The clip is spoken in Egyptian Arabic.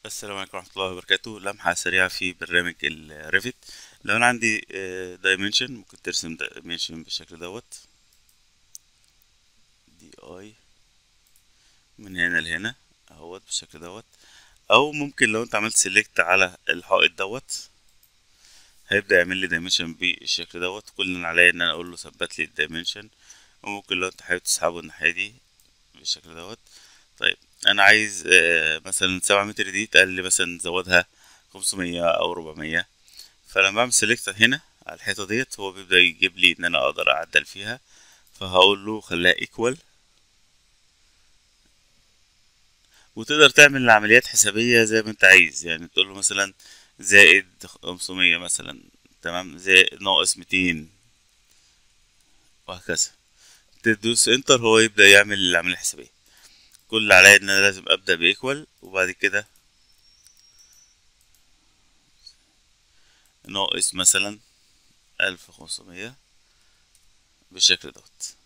السلام عليكم ورحمة الله وبركاته لمحة سريعة في برنامج الريفت لو أنا عندي دايمنشن ممكن ترسم دايمنشن بالشكل دوت دي اي من هنا لهنا اهوت بالشكل دوت أو ممكن لو أنت عملت سيلكت على الحائط دوت هيبدأ يعمل لي دايمنشن بالشكل دوت كل اللي عليا إن أنا أقول له ثبت لي الدايمنشن وممكن لو أنت حابب تسحبه الناحية دي بالشكل دوت طيب انا عايز آه، مثلا سبعة متر دي تقال لي مثلا زودها خمسمية او ربعمية فلما بعمل سيلكت هنا على الحيطة ديت هو بيبدأ يجيب لي ان انا اقدر اعدل فيها فهقول له خليها ايكوال وتقدر تعمل عمليات حسابية زي ما انت عايز يعني تقول له مثلا زائد خمسمية مثلا تمام زائد ناقص ميتين وهكذا تدوس انتر هو يبدأ يعمل العملية الحسابية كل اللي عليا ان انا لازم ابدأ بايكوال وبعد كده ناقص مثلا الف خمسمية بالشكل دوت